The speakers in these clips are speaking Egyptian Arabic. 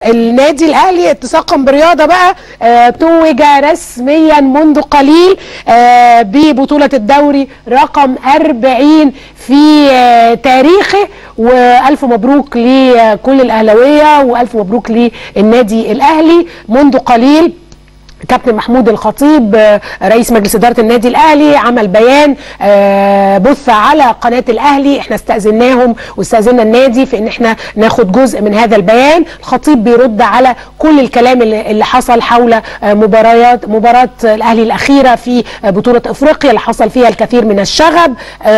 النادي الاهلي اتساقا برياضه بقى آه، توج رسميا منذ قليل آه، ببطوله الدوري رقم 40 في آه، تاريخه والف مبروك لكل الاهلاويه والف مبروك للنادي الاهلي منذ قليل كابتن محمود الخطيب آه، رئيس مجلس اداره النادي الاهلي عمل بيان آه، بث على قناه الاهلي احنا استاذناهم واستاذنا النادي في ان احنا ناخد جزء من هذا البيان الخطيب بيرد على كل الكلام اللي اللي حصل حول آه، مباريات مباراه الاهلي الاخيره في آه، بطوله افريقيا اللي حصل فيها الكثير من الشغب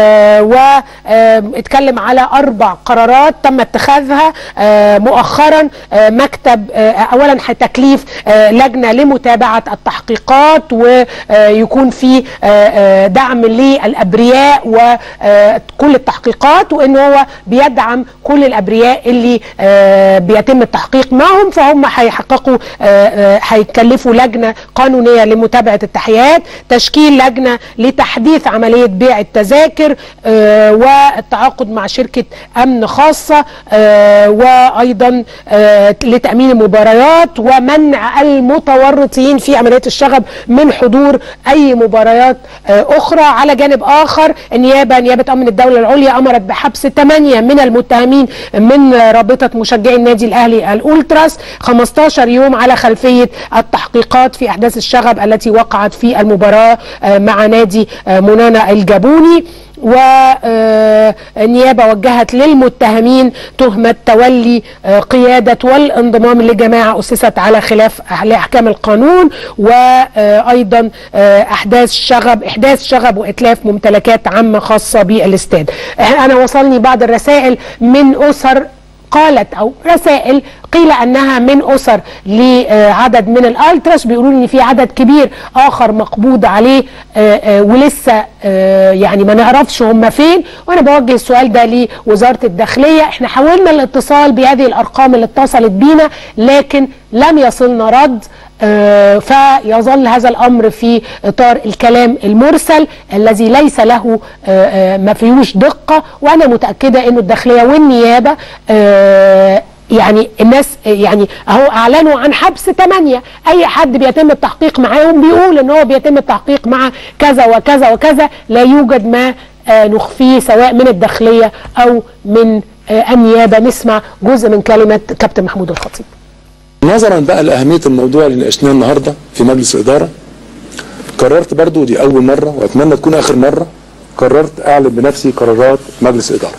واتكلم على اربع قرارات تم اتخاذها آه، مؤخرا آه، مكتب آه، اولا تكليف آه، لجنه لمتابعه التحقيقات ويكون في آه، آه، دعم للابرياء وكل التحقيقات وان هو بيدعم كل الابرياء اللي آه، بيتم التحقيق معهم فهم هيحققوا آه، آه، هيكلفوا لجنه قانونيه لمتابعه التحيات تشكيل لجنه لتحديث عمليه بيع التذاكر آه، والتعاقد مع شركه امن خاصه آه، وايضا آه، لتامين المباريات ومنع المتورطين في عمليات الشغب من حضور اي مباريات آه، اخرى على جانب اخر النيابه نيابه امن الدوله العليا امرت بحبس ثمانيه من المتهمين من رابطه مشجعي النادي الاهلي الالتراس 15 يوم على خلفيه التحقيقات في احداث الشغب التي وقعت في المباراه آه، مع نادي آه، منانا الجابوني والنيابه وجهت للمتهمين تهمه تولي آه، قياده والانضمام لجماعه اسست على خلاف لاحكام القانون وايضا آه، احداث شغب احداث شغب واتلاف ممتلكات عامه خاصه بالاستاد انا وصلني بعض الرسائل من اسر قالت او رسائل قيل انها من اسر لعدد من الالتراس بيقولوا لي ان في عدد كبير اخر مقبوض عليه آه، آه، ولسه آه، يعني ما نعرفش هم فين وانا بوجه السؤال ده لوزاره الداخليه احنا حاولنا الاتصال بهذه الارقام اللي اتصلت بينا لكن لم يصلنا رد آه، فيظل هذا الامر في اطار الكلام المرسل الذي ليس له آه، آه، ما فيهوش دقه وانا متاكده انه الداخليه والنيابه آه، يعني الناس يعني اهو اعلنوا عن حبس ثمانية اي حد بيتم التحقيق معاهم بيقول ان هو بيتم التحقيق مع كذا وكذا وكذا لا يوجد ما آه، نخفيه سواء من الداخليه او من آه، النيابه نسمع جزء من كلمه كابتن محمود الخطيب نظرا بقى لاهميه الموضوع اللي ناقشناه النهارده في مجلس الاداره قررت برضو دي اول مره واتمنى تكون اخر مره قررت اعلن بنفسي قرارات مجلس الاداره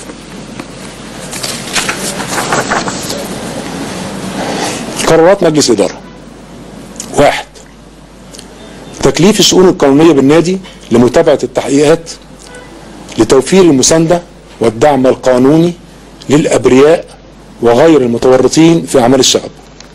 قرارات مجلس اداره واحد تكليف الشؤون القانونيه بالنادي لمتابعه التحقيقات لتوفير المسانده والدعم القانوني للابرياء وغير المتورطين في اعمال الشغب.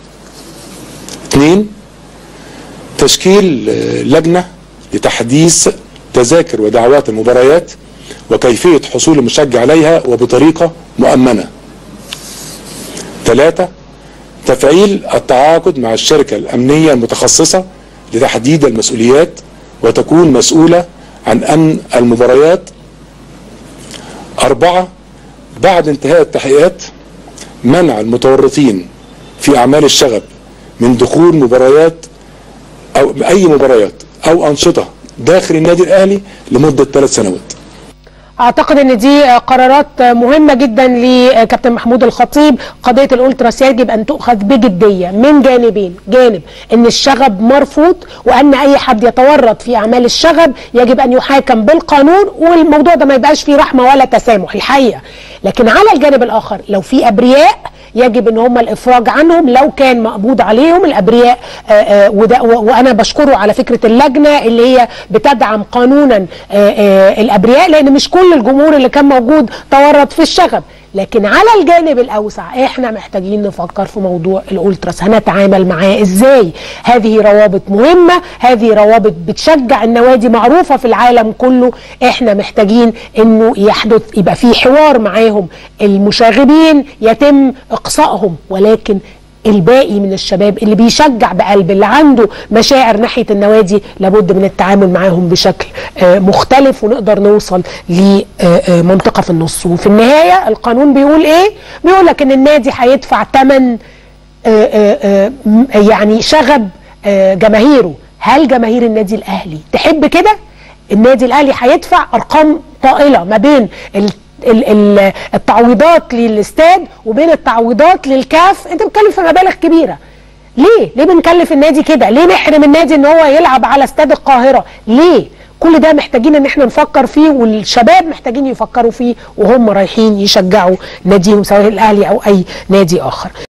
اثنين تشكيل آه، لجنه لتحديث تذاكر ودعوات المباريات وكيفيه حصول المشجع عليها وبطريقه مؤمنه. ثلاثه تفعيل التعاقد مع الشركه الامنيه المتخصصه لتحديد المسؤوليات وتكون مسؤوله عن امن المباريات. اربعه بعد انتهاء التحقيقات منع المتورطين في اعمال الشغب من دخول مباريات او اي مباريات او انشطه داخل النادي الاهلي لمده ثلاث سنوات. اعتقد ان دي قرارات مهمه جدا لكابتن محمود الخطيب قضيه الالتراس يجب ان تؤخذ بجديه من جانبين جانب ان الشغب مرفوض وان اي حد يتورط في اعمال الشغب يجب ان يحاكم بالقانون والموضوع ده ما يبقاش فيه رحمه ولا تسامح الحقيقه لكن على الجانب الاخر لو في ابرياء يجب ان هم الافراج عنهم لو كان مقبوض عليهم الابرياء آه، آه، وده و- وانا بشكره على فكره اللجنه اللي هي بتدعم قانونا آه، آه، الابرياء لان مش كل الجمهور اللي كان موجود تورط في الشغب لكن على الجانب الاوسع احنا محتاجين نفكر في موضوع الالتراس هنتعامل معاه ازاي هذه روابط مهمه هذه روابط بتشجع النوادي معروفه في العالم كله احنا محتاجين انه يحدث يبقى في حوار معاهم المشاغبين يتم اقصائهم ولكن الباقي من الشباب اللي بيشجع بقلب اللي عنده مشاعر ناحيه النوادي لابد من التعامل معاهم بشكل آه، مختلف ونقدر نوصل لمنطقه في النص وفي النهايه القانون بيقول ايه؟ بيقول لك ان النادي هيدفع ثمن آه، آه، آه، م- يعني شغب آه، جماهيره هل جماهير النادي الاهلي تحب كده النادي الاهلي هيدفع ارقام طائله ما بين ال ال- ال- التعويضات للاستاد وبين التعويضات للكاف انت بتتكلم في مبالغ كبيره ليه ليه بنكلف النادي كده ليه نحرم النادي ان هو يلعب على استاد القاهره ليه كل ده محتاجين ان احنا نفكر فيه والشباب محتاجين يفكروا فيه وهم رايحين يشجعوا ناديهم سواء الاهلي او اي نادي اخر